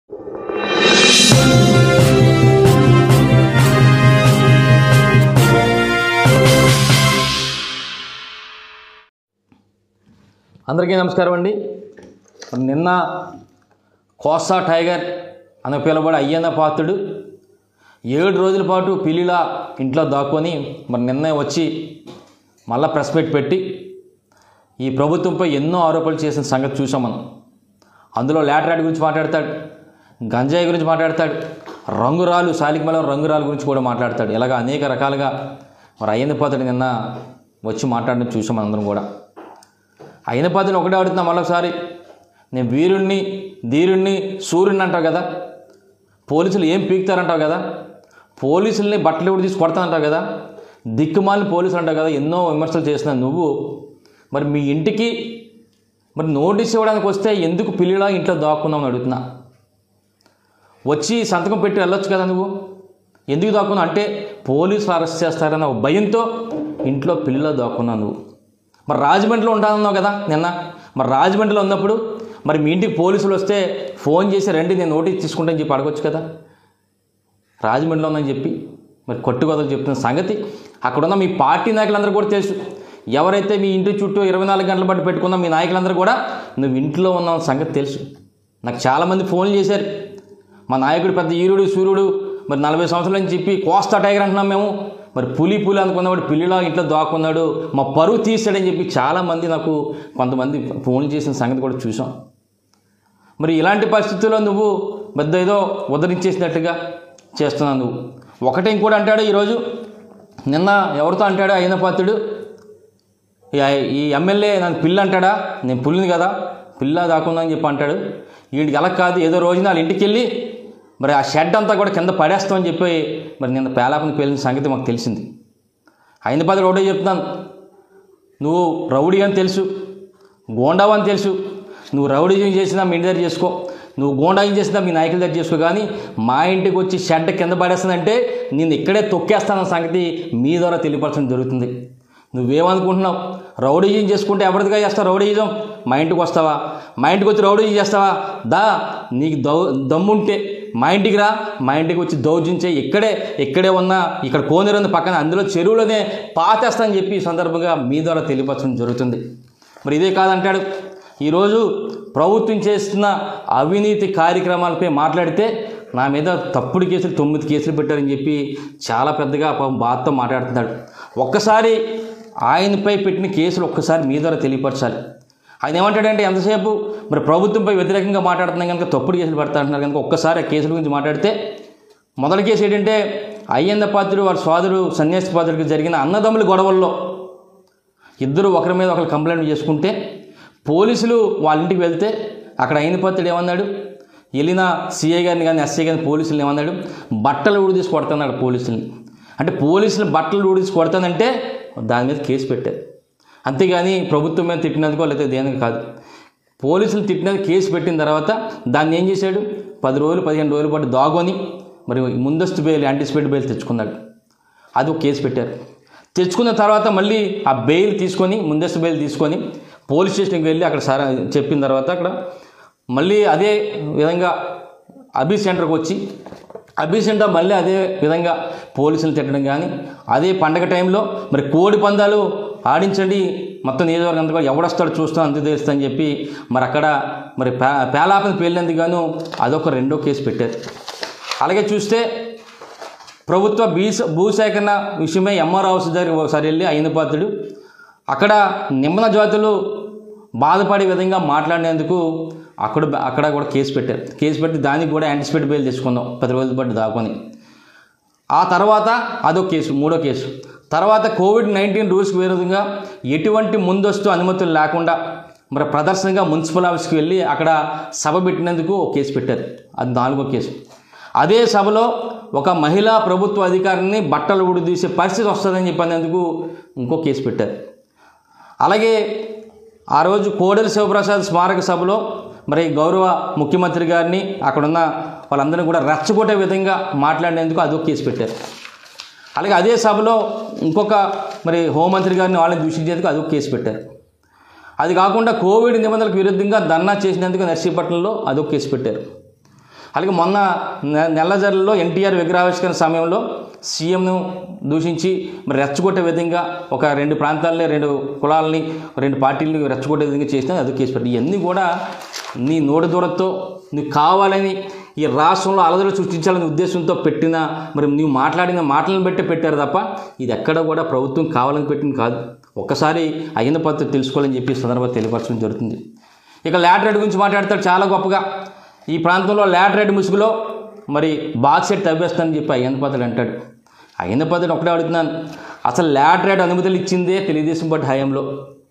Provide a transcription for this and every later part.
అందరికీ నమస్కారం అండి మరి నిన్న కోస్తా టైగర్ అని పిలువబడే అయ్యన్న పాత్రుడు ఏడు రోజుల పాటు పిల్లిలా ఇంట్లో దాక్కొని మరి నిన్న వచ్చి మళ్ళా ప్రెస్ మీట్ పెట్టి ఈ ప్రభుత్వంపై ఎన్నో ఆరోపణలు చేసిన సంగతి చూసాం మనం అందులో లాటరాడ్ గురించి మాట్లాడతాడు గంజాయి గురించి మాట్లాడతాడు రంగురాలు సాలికమల రంగురాలు గురించి కూడా మాట్లాడతాడు ఇలాగ అనేక రకాలుగా మరి అయ్యన్న పాత్రుడు నిన్న వచ్చి మాట్లాడడం చూసాం మనందరం కూడా అయిన పదిని ఒకటే అడుగుతున్నా మళ్ళొకసారి నేను వీరుణ్ణి ధీరుణ్ణి సూర్యుడిని అంటావు కదా పోలీసులు ఏం పీకుతారంటావు కదా పోలీసుల్ని బట్టలు కూడా తీసి కొడతానంటావు కదా దిక్కుమాలిన పోలీసులు అంటావు కదా ఎన్నో విమర్శలు చేసిన నువ్వు మరి మీ ఇంటికి మరి నోటీస్ ఇవ్వడానికి వస్తే ఎందుకు పిల్లిలా ఇంట్లో దాక్కున్నావు అని అడుగుతున్నా వచ్చి సంతకం పెట్టి వెళ్ళొచ్చు కదా నువ్వు ఎందుకు దాక్కున్నావు అంటే పోలీసులు అరెస్ట్ చేస్తారన్న ఒక భయంతో ఇంట్లో పిల్లిలో దాక్కున్నావు నువ్వు మరి రాజమండ్రిలో ఉంటానన్నావు కదా నిన్న మరి రాజమండ్రిలో ఉన్నప్పుడు మరి మీ ఇంటికి పోలీసులు వస్తే ఫోన్ చేసి రండి నేను నోటీస్ తీసుకుంటానని చెప్పి అడగొచ్చు కదా రాజమండ్రిలో ఉందని చెప్పి మరి కొట్టుకోదలు చెప్తున్న సంగతి అక్కడున్న మీ పార్టీ నాయకులందరూ కూడా తెలుసు ఎవరైతే మీ ఇంటి చుట్టూ ఇరవై నాలుగు గంటల పాటు పెట్టుకున్న మీ నాయకులందరూ కూడా నువ్వు ఇంట్లో ఉన్న సంగతి తెలుసు నాకు చాలామంది ఫోన్లు చేశారు మా నాయకుడు పెద్ద ఈరుడు సూర్యుడు మరి నలభై సంవత్సరాల నుంచి చెప్పి కోస్తా టైగర్ అంటున్నాం మేము మరి పులి పులి అనుకున్నవాడు పిల్లిలా ఇంట్లో దాక్కున్నాడు మా పరువు తీసాడని చెప్పి చాలామంది నాకు కొంతమంది ఫోన్లు చేసిన సంగతి కూడా చూసాం మరి ఇలాంటి పరిస్థితుల్లో నువ్వు పెద్ద ఏదో ఉద్ధరించేసినట్టుగా చేస్తున్నావు నువ్వు ఒకటే ఇంకోటి అంటాడు ఈరోజు నిన్న ఎవరితో అంటాడు అయిన పాత్రుడు ఈ ఈ ఎమ్మెల్యే నన్ను పిల్ల అంటాడా నేను పుల్లిని కదా పిల్ల దాకుందా అని చెప్పి అంటాడు వీడికి ఎలా కాదు ఏదో రోజున వాళ్ళ ఇంటికి వెళ్ళి మరి ఆ షెడ్ అంతా కూడా కింద పడేస్తామని చెప్పి మరి నిన్న పేలాపని పేలిన సంగతి మాకు తెలిసింది అయిన పది ఒకటే చెప్తున్నాను నువ్వు రౌడీ అని తెలుసు గోండావు అని తెలుసు నువ్వు రౌడీజం చేసినా మీ ఇంటి దగ్గర చేసుకో నువ్వు గోండాయం చేసినా మీ నాయకుల దగ్గర చేసుకో కానీ మా ఇంటికి వచ్చి షెడ్ కింద పడేస్తానంటే నేను ఇక్కడే తొక్కేస్తానన్న సంగతి మీ ద్వారా తెలియపరచడం జరుగుతుంది నువ్వేమనుకుంటున్నావు రౌడీజం చేసుకుంటే ఎవరిదిగా చేస్తావు రౌడీజం మా ఇంటికి వస్తావా మా ఇంటికి వచ్చి రౌడీజం చేస్తావా దా నీకు దౌ దమ్ముంటే మా ఇంటికి రా మా ఇంటికి వచ్చి దౌర్జించే ఇక్కడే ఇక్కడే ఉన్న ఇక్కడ కోనేరు ఉంది పక్కన అందులో చెరువులోనే పాతేస్తానని చెప్పి ఈ సందర్భంగా మీ ద్వారా తెలియపరచడం జరుగుతుంది మరి ఇదే కాదంటాడు ఈరోజు ప్రభుత్వం చేస్తున్న అవినీతి కార్యక్రమాలపై మాట్లాడితే నా మీద తప్పుడు కేసులు తొమ్మిది కేసులు పెట్టారని చెప్పి చాలా పెద్దగా పాపం బాధతో మాట్లాడుతున్నాడు ఒక్కసారి ఆయనపై పెట్టిన కేసులు ఒక్కసారి మీ ద్వారా తెలియపరచాలి ఆయన ఏమంటాడంటే ఎంతసేపు మరి ప్రభుత్వంపై వ్యతిరేకంగా మాట్లాడుతున్నాం కనుక తప్పుడు కేసులు పెడతా అంటున్నారు కనుక ఒక్కసారి ఆ కేసుల గురించి మాట్లాడితే మొదటి కేసు ఏంటంటే అయ్యన్న పాత్రుడు వారి సోదరుడు సన్యాసి పాత్రుడికి జరిగిన అన్నదమ్ముల గొడవల్లో ఇద్దరు ఒకరి మీద ఒకరు కంప్లైంట్ చేసుకుంటే పోలీసులు వాళ్ళ ఇంటికి వెళ్తే అక్కడ అయిన పాత్రుడు ఏమన్నాడు వెళ్ళిన సిఐ గారిని కానీ ఎస్ఐ గారిని పోలీసులు ఏమన్నాడు బట్టలు ఊడిదీసి కొడుతున్నాడు పోలీసుల్ని అంటే పోలీసులు బట్టలు ఊడిదీసి కొడతానంటే దాని మీద కేసు పెట్టారు అంతేగాని ప్రభుత్వం మీద తిట్టినందుకో లేకపోతే దేనికి కాదు పోలీసులు తిట్టినందుకు కేసు పెట్టిన తర్వాత దాన్ని ఏం చేశాడు పది రోజులు పదిహేను రోజుల పాటు దాగొని మరి ముందస్తు బెయిల్ యాంటిసిపేట్ బెయిల్ తెచ్చుకున్నాడు అది ఒక కేసు పెట్టారు తెచ్చుకున్న తర్వాత మళ్ళీ ఆ బెయిల్ తీసుకొని ముందస్తు బెయిల్ తీసుకొని పోలీస్ స్టేషన్కి వెళ్ళి అక్కడ సార్ చెప్పిన తర్వాత అక్కడ మళ్ళీ అదే విధంగా అభి సెంటర్కి వచ్చి అభి సెంటర్ మళ్ళీ అదే విధంగా పోలీసులు తిట్టడం కానీ అదే పండగ టైంలో మరి కోడి పందాలు ఆడించండి మొత్తం నియోజకవర్గం అంతా కూడా ఎవడొస్తాడు చూస్తాం అంతే తెలుస్తా అని చెప్పి మరి అక్కడ మరి పే పేలాపని పేలినందుకు గాను అదొక రెండో కేసు పెట్టారు అలాగే చూస్తే ప్రభుత్వ భూ భూసేకరణ విషయమై ఎంఆర్ హౌస్ దగ్గర ఒకసారి వెళ్ళి అయిన పాత్రుడు అక్కడ నిమ్మన జాతులు బాధపడే విధంగా మాట్లాడినందుకు అక్కడ అక్కడ కూడా కేసు పెట్టారు కేసు పెట్టి దానికి కూడా యాంటిసిపేట్ బెయిల్ తెచ్చుకున్నాం పది రోజుల పాటు దాకొని ఆ తర్వాత అదొక కేసు మూడో కేసు తర్వాత కోవిడ్ నైన్టీన్ రూల్స్కి విరుద్ధంగా ఎటువంటి ముందస్తు అనుమతులు లేకుండా మరి ప్రదర్శనగా మున్సిపల్ ఆఫీస్కి వెళ్ళి అక్కడ సభ పెట్టినందుకు ఒక కేసు పెట్టారు అది నాలుగో కేసు అదే సభలో ఒక మహిళా ప్రభుత్వ అధికారిని బట్టలు ఉడిదీసే పరిస్థితి వస్తుందని చెప్పినందుకు ఇంకో కేసు పెట్టారు అలాగే ఆ రోజు కోడెల శివప్రసాద్ స్మారక సభలో మరి గౌరవ ముఖ్యమంత్రి గారిని అక్కడున్న వాళ్ళందరినీ కూడా రెచ్చగొట్టే విధంగా మాట్లాడినందుకు అదొక కేసు పెట్టారు అలాగే అదే సభలో ఇంకొక మరి హోంమంత్రి గారిని వాళ్ళని దూషించేందుకు అదొక కేసు పెట్టారు అది కాకుండా కోవిడ్ నిబంధనలకు విరుద్ధంగా ధర్నా చేసినందుకు నర్సీపట్నంలో అదొక కేసు పెట్టారు అలాగే మొన్న నె- నెల్లజర్లలో ఎన్టీఆర్ విగ్రహావిష్కరణ సమయంలో సీఎంను దూషించి మరి రెచ్చగొట్టే విధంగా ఒక రెండు ప్రాంతాలని రెండు కులాలని రెండు పార్టీలని రెచ్చగొట్టే విధంగా చేసినా అది కేసు పెట్టి ఇవన్నీ కూడా నీ నోటి దూరంతో నీకు కావాలని ఈ రాష్ట్రంలో అలదలు సృష్టించాలనే ఉద్దేశంతో పెట్టిన మరి నీవు మాట్లాడిన మాటలను బట్టి పెట్టారు తప్ప ఇది ఎక్కడ కూడా ప్రభుత్వం కావాలని పెట్టింది కాదు ఒక్కసారి అయిన పద్ధతి తెలుసుకోవాలని చెప్పి ఈ సందర్భంగా తెలియపరచడం జరుగుతుంది ఇక లాటరైట్ గురించి మాట్లాడతాడు చాలా గొప్పగా ఈ ప్రాంతంలో లాటరైట్ ముసుగులో మరి బాక్సెట్ తవ్వేస్తానని చెప్పి అయ్యన్న పద్ధతి అంటాడు అయ్యన్న పద్ధతి ఒకటే అడుగుతున్నాను అసలు లాటరైట్ అనుమతులు ఇచ్చిందే తెలుగుదేశం పార్టీ హయాంలో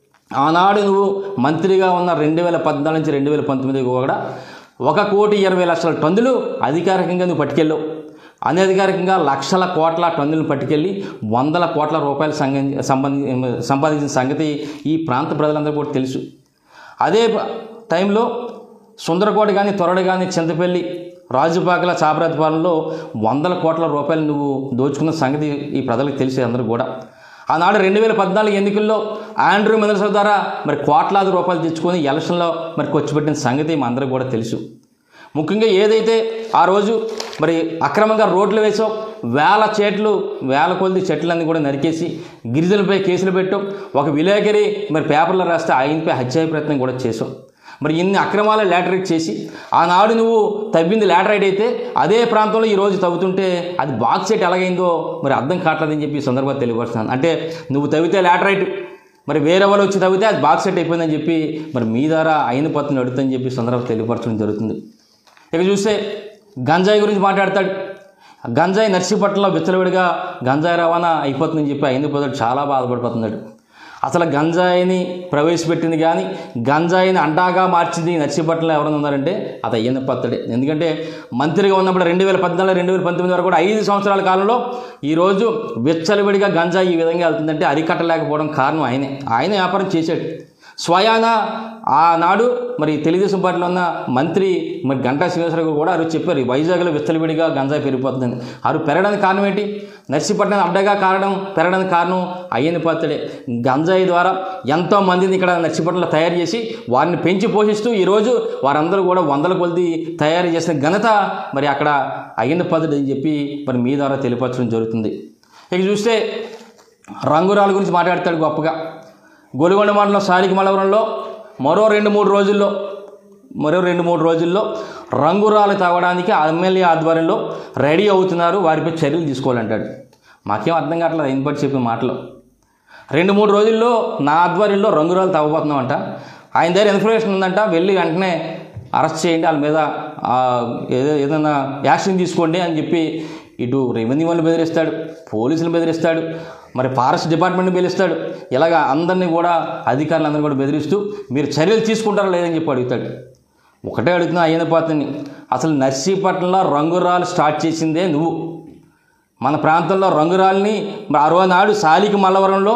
ఆనాడు నువ్వు మంత్రిగా ఉన్న రెండు వేల పద్నాలుగు నుంచి రెండు వేల పంతొమ్మిది కూడా ఒక కోటి ఇరవై లక్షల టన్నులు అధికారికంగా నువ్వు పట్టుకెళ్ళావు అనధికారికంగా లక్షల కోట్ల టన్నులను పట్టుకెళ్ళి వందల కోట్ల రూపాయలు సంగ సంబంధి సంపాదించిన సంగతి ఈ ప్రాంత ప్రజలందరూ కూడా తెలుసు అదే ప- టైంలో సుందరకోట కానీ తొరడ కానీ చింతపల్లి రాజుపాకల చాపరాతిపాలెంలో వందల కోట్ల రూపాయలు నువ్వు దోచుకున్న సంగతి ఈ ప్రజలకు తెలిసే అందరూ కూడా ఆనాడు రెండు వేల పద్నాలుగు ఎన్నికల్లో ఆండ్రూ మెదర్స ద్వారా మరి కోట్లాది రూపాయలు తెచ్చుకొని ఎలక్షన్లో మరి ఖర్చుపెట్టిన సంగతి మా అందరికీ కూడా తెలుసు ముఖ్యంగా ఏదైతే ఆ రోజు మరి అక్రమంగా రోడ్లు వేసాం వేల చెట్లు వేల కొద్ది చెట్లన్నీ కూడా నరికేసి గిరిజనులపై కేసులు పెట్టాం ఒక విలేకరి మరి పేపర్లో రాస్తే ఆయనపై హత్యాయ ప్రయత్నం కూడా చేసాం మరి ఇన్ని అక్రమాల లాటరైట్ చేసి ఆనాడు నువ్వు తవ్వింది లాటరైట్ అయితే అదే ప్రాంతంలో ఈరోజు తవ్వుతుంటే అది బాక్సెట్ ఎలాగైందో మరి అర్థం కావట్లేదని చెప్పి ఈ సందర్భంగా తెలియపరుస్తున్నాను అంటే నువ్వు తవ్వితే లాటరైట్ మరి వేరే వాళ్ళు వచ్చి తవ్వితే అది బాక్స్ సెట్ అయిపోయిందని చెప్పి మరి మీ ద్వారా అయిన పత్తుని అడుగుతుందని చెప్పి ఈ సందర్భంగా తెలియపరచడం జరుగుతుంది ఇక చూస్తే గంజాయి గురించి మాట్లాడతాడు గంజాయి నర్సీపట్నంలో విచ్చలవిడిగా గంజాయి రవాణా అయిపోతుందని చెప్పి అయిన పోతాడు చాలా బాధపడిపోతున్నాడు అసలు గంజాయిని ప్రవేశపెట్టింది కానీ గంజాయిని అండాగా మార్చింది నర్సీపట్నంలో ఎవరైనా ఉన్నారంటే అది అయ్యన్న పత్తడే ఎందుకంటే మంత్రిగా ఉన్నప్పుడు రెండు వేల పద్నాలుగు రెండు వేల పంతొమ్మిది వరకు కూడా ఐదు సంవత్సరాల కాలంలో ఈరోజు విచ్చలవిడిగా గంజాయి ఈ విధంగా వెళ్తుందంటే అరికట్టలేకపోవడం కారణం ఆయనే ఆయన వ్యాపారం చేశాడు స్వయాన ఆనాడు మరి తెలుగుదేశం పార్టీలో ఉన్న మంత్రి మరి గంటా శ్రీనివాసరావు కూడా ఆ రోజు చెప్పారు ఈ వైజాగ్లో విచ్చలవిడిగా గంజాయి పెరిగిపోతుందని ఆరు పెరగడానికి కారణం ఏంటి నర్సీపట్నం అడ్డగా కారణం పెరగడానికి కారణం అయ్యని పాత్రడే గంజాయి ద్వారా ఎంతో మందిని ఇక్కడ నర్సీపట్నంలో తయారు చేసి వారిని పెంచి పోషిస్తూ ఈరోజు వారందరూ కూడా వందల కొద్ది తయారు చేసిన ఘనత మరి అక్కడ అయ్యని పాత్రుడు అని చెప్పి మరి మీ ద్వారా తెలియపరచడం జరుగుతుంది ఇక చూస్తే రంగురాల గురించి మాట్లాడతాడు గొప్పగా గొలుగొండ మండలం సాలిక మలవరంలో మరో రెండు మూడు రోజుల్లో మరో రెండు మూడు రోజుల్లో రంగురాలు తాగడానికి ఎమ్మెల్యే ఆధ్వర్యంలో రెడీ అవుతున్నారు వారిపై చర్యలు తీసుకోవాలంటాడు మాకేం అర్థం కావట్లేదు ఆయన బట్టి చెప్పిన మాటలు రెండు మూడు రోజుల్లో నా ఆధ్వర్యంలో రంగురాలు తవ్వబోతున్నామంట ఆయన దగ్గర ఇన్ఫర్మేషన్ ఉందంట వెళ్ళి వెంటనే అరెస్ట్ చేయండి వాళ్ళ మీద ఆ, ఏదో ఏదైనా యాక్షన్ తీసుకోండి అని చెప్పి ఇటు రెవెన్యూ వాళ్ళు బెదిరిస్తాడు పోలీసులు బెదిరిస్తాడు మరి ఫారెస్ట్ డిపార్ట్మెంట్ని బెదిరిస్తాడు ఇలాగ అందరినీ కూడా అధికారులందరినీ కూడా బెదిరిస్తూ మీరు చర్యలు తీసుకుంటారా లేదని చెప్పి అడుగుతాడు ఒకటే అడుగుతున్నా అయ్యన పాత్రని అసలు నర్సీపట్నంలో రంగురాలు స్టార్ట్ చేసిందే నువ్వు మన ప్రాంతంలో రంగురాల్ని మరి అరవై నాడు సాలిక మల్లవరంలో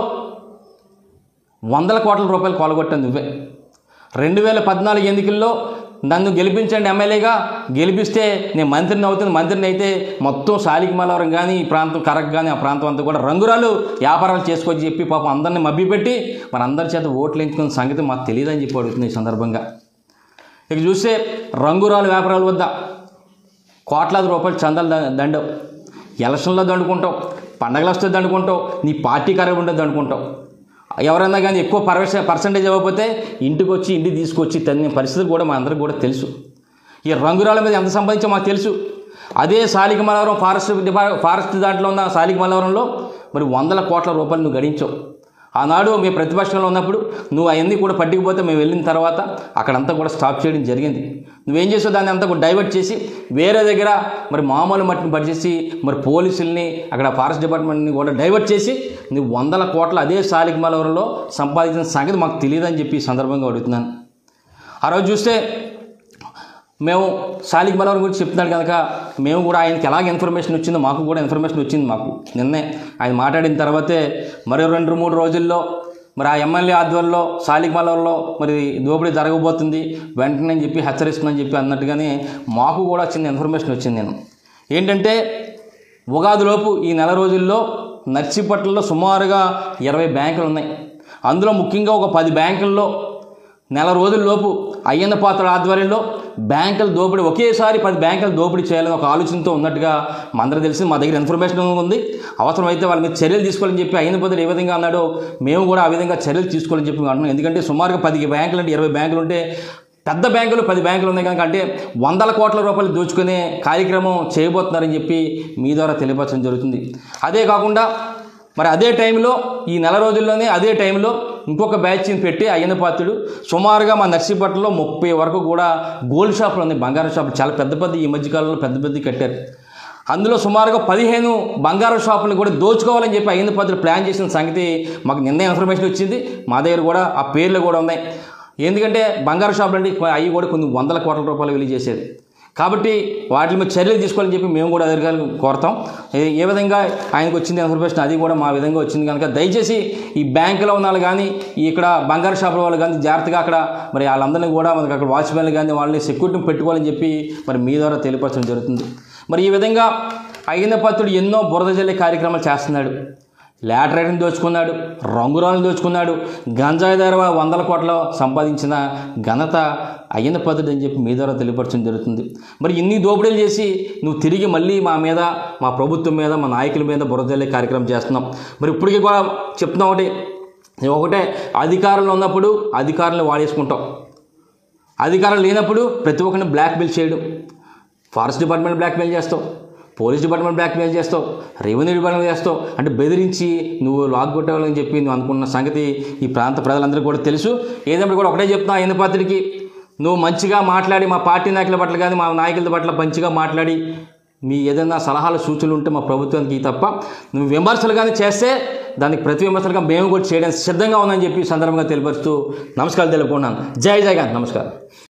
వందల కోట్ల రూపాయలు కొలగొట్టాను నువ్వే రెండు వేల పద్నాలుగు ఎన్నికల్లో నన్ను గెలిపించండి ఎమ్మెల్యేగా గెలిపిస్తే నేను మంత్రిని అవుతుంది మంత్రిని అయితే మొత్తం సాలికి మలవరం కానీ ఈ ప్రాంతం కరెక్ట్ కానీ ఆ ప్రాంతం అంతా కూడా రంగురాలు వ్యాపారాలు చేసుకొని చెప్పి పాపం అందరిని మభ్యపెట్టి మన అందరి చేత ఓట్లు ఎంచుకున్న సంగతి మాకు తెలియదని చెప్పి అడుగుతుంది ఈ సందర్భంగా ఇక చూస్తే రంగురాలు వ్యాపారాల వద్ద కోట్లాది రూపాయలు చందాలు ద- దండం ఎలక్షన్లో దండుకుంటావు పండగలు వస్తే దండుకుంటావు నీ పార్టీ కరెక్ట్ ఉంటే దండుకుంటావు ఎవరైనా కానీ ఎక్కువ పర్వెస్ పర్సంటేజ్ ఇవ్వకపోతే ఇంటికి వచ్చి ఇంటికి తీసుకొచ్చి తన పరిస్థితి కూడా మా అందరికి కూడా తెలుసు ఈ రంగురాల మీద ఎంత సంపాదించో మాకు తెలుసు అదే సాలిక మలవరం ఫారెస్ట్ డిపా ఫారెస్ట్ దాంట్లో ఉన్న సాలిక మలవరంలో మరి వందల కోట్ల రూపాయలు నువ్వు గడించావు ఆనాడు మీ ప్రతిపక్షంలో ఉన్నప్పుడు నువ్వు అవన్నీ కూడా పట్టుకుపోతే మేము వెళ్ళిన తర్వాత అక్కడంతా కూడా స్టాప్ చేయడం జరిగింది నువ్వేం చేసావు దాన్ని అంతా కూడా డైవర్ట్ చేసి వేరే దగ్గర మరి మామూలు మట్టిని పడిచేసి మరి పోలీసుల్ని అక్కడ ఫారెస్ట్ డిపార్ట్మెంట్ని కూడా డైవర్ట్ చేసి నువ్వు వందల కోట్ల అదే సాలిక మలవరంలో సంపాదించిన సంగతి మాకు తెలియదని చెప్పి ఈ సందర్భంగా అడుగుతున్నాను ఆ రోజు చూస్తే మేము సాలిక్ బలవరం గురించి చెప్తున్నాడు కనుక మేము కూడా ఆయనకి ఎలాగ ఇన్ఫర్మేషన్ వచ్చిందో మాకు కూడా ఇన్ఫర్మేషన్ వచ్చింది మాకు నిన్నే ఆయన మాట్లాడిన తర్వాతే మరో రెండు మూడు రోజుల్లో మరి ఆ ఎమ్మెల్యే ఆధ్వర్యంలో సాలిక్ బలవరంలో మరి దోపిడీ జరగబోతుంది వెంటనే చెప్పి హెచ్చరిస్తుందని చెప్పి అన్నట్టుగానే మాకు కూడా చిన్న ఇన్ఫర్మేషన్ వచ్చింది నేను ఏంటంటే ఉగాదిలోపు ఈ నెల రోజుల్లో నర్సీపట్నంలో సుమారుగా ఇరవై బ్యాంకులు ఉన్నాయి అందులో ముఖ్యంగా ఒక పది బ్యాంకుల్లో నెల రోజుల లోపు అయ్యన్న పాత్ర ఆధ్వర్యంలో బ్యాంకుల దోపిడీ ఒకేసారి పది బ్యాంకుల దోపిడీ చేయాలని ఒక ఆలోచనతో ఉన్నట్టుగా మనందరూ తెలిసి మా దగ్గర ఇన్ఫర్మేషన్ ఉంది అవసరమైతే వాళ్ళ మీద చర్యలు తీసుకోవాలని చెప్పి అయ్యన్న పాత్ర ఏ విధంగా అన్నాడో మేము కూడా ఆ విధంగా చర్యలు తీసుకోవాలని చెప్పి అంటున్నాం ఎందుకంటే సుమారుగా పది బ్యాంకులు అంటే ఇరవై బ్యాంకులు ఉంటే పెద్ద బ్యాంకులు పది బ్యాంకులు ఉన్నాయి కనుక అంటే వందల కోట్ల రూపాయలు దోచుకునే కార్యక్రమం చేయబోతున్నారని చెప్పి మీ ద్వారా తెలియపరచడం జరుగుతుంది అదే కాకుండా మరి అదే టైంలో ఈ నెల రోజుల్లోనే అదే టైంలో ఇంకొక బ్యాచ్ని పెట్టి అయ్యన్న పాత్రుడు సుమారుగా మా నర్సీపట్నంలో ముప్పై వరకు కూడా గోల్డ్ షాపులు ఉన్నాయి బంగారం షాపులు చాలా పెద్ద పెద్ద ఈ మధ్యకాలంలో పెద్ద పెద్ద కట్టారు అందులో సుమారుగా పదిహేను బంగారం షాపులను కూడా దోచుకోవాలని చెప్పి అయ్యన్న పాత్రుడు ప్లాన్ చేసిన సంగతి మాకు నిన్న ఇన్ఫర్మేషన్ వచ్చింది మా దగ్గర కూడా ఆ పేర్లు కూడా ఉన్నాయి ఎందుకంటే బంగారు షాపులు అంటే అవి కూడా కొన్ని వందల కోట్ల రూపాయలు విలువ చేసేది కాబట్టి వాటి మీద చర్యలు తీసుకోవాలని చెప్పి మేము కూడా అధికారులు కోరుతాం ఏ- ఏ విధంగా ఆయనకు వచ్చింది ఇన్ఫర్మేషన్ అది కూడా మా విధంగా వచ్చింది కనుక దయచేసి ఈ బ్యాంకులో ఉన్న వాళ్ళు కానీ ఈ ఇక్కడ బంగారు షాపుల వాళ్ళు కానీ జాగ్రత్తగా అక్కడ మరి వాళ్ళందరినీ కూడా మనకి అక్కడ వాచ్మెన్లు కానీ వాళ్ళని సెక్యూరిటీ పెట్టుకోవాలని చెప్పి మరి మీ ద్వారా తెలియపరచడం జరుగుతుంది మరి ఈ విధంగా అయ్యన్న పత్రుడు ఎన్నో బురద జల్లే కార్యక్రమాలు చేస్తున్నాడు లాటరైట్ని దోచుకున్నాడు రంగురాలను దోచుకున్నాడు గంజాయి ధర వందల కోట్ల సంపాదించిన ఘనత అయ్యన్న పద్ధతి అని చెప్పి మీ ద్వారా తెలియపరచడం జరుగుతుంది మరి ఇన్ని దోపిడీలు చేసి నువ్వు తిరిగి మళ్ళీ మా మీద మా ప్రభుత్వం మీద మా నాయకుల మీద బురదల్లే కార్యక్రమం చేస్తున్నాం మరి ఇప్పటికీ కూడా చెప్తున్నాం ఒకటి ఒకటే అధికారంలో ఉన్నప్పుడు అధికారులను వాడేసుకుంటాం అధికారం లేనప్పుడు ప్రతి ఒక్కరిని బ్లాక్మెయిల్ చేయడం ఫారెస్ట్ డిపార్ట్మెంట్ బ్లాక్మెయిల్ చేస్తావు పోలీస్ డిపార్ట్మెంట్ బ్లాక్మెయిల్ చేస్తావు రెవెన్యూ డిపార్ట్మెంట్ చేస్తావు అంటే బెదిరించి నువ్వు లాక్ కొట్టేవాళ్ళని చెప్పి నువ్వు అనుకున్న సంగతి ఈ ప్రాంత ప్రజలందరికీ కూడా తెలుసు ఏదైనా కూడా ఒకటే చెప్తున్నా ఆయన పాత్రికి నువ్వు మంచిగా మాట్లాడి మా పార్టీ నాయకుల పట్ల కానీ మా నాయకుల పట్ల మంచిగా మాట్లాడి మీ ఏదైనా సలహాలు సూచనలు ఉంటే మా ప్రభుత్వానికి తప్ప నువ్వు విమర్శలు కానీ చేస్తే దానికి ప్రతి విమర్శలుగా మేము కూడా చేయడానికి సిద్ధంగా ఉందని చెప్పి ఈ సందర్భంగా తెలియపరుస్తూ నమస్కారాలు తెలుపుకున్నాను జై జగన్ నమస్కారం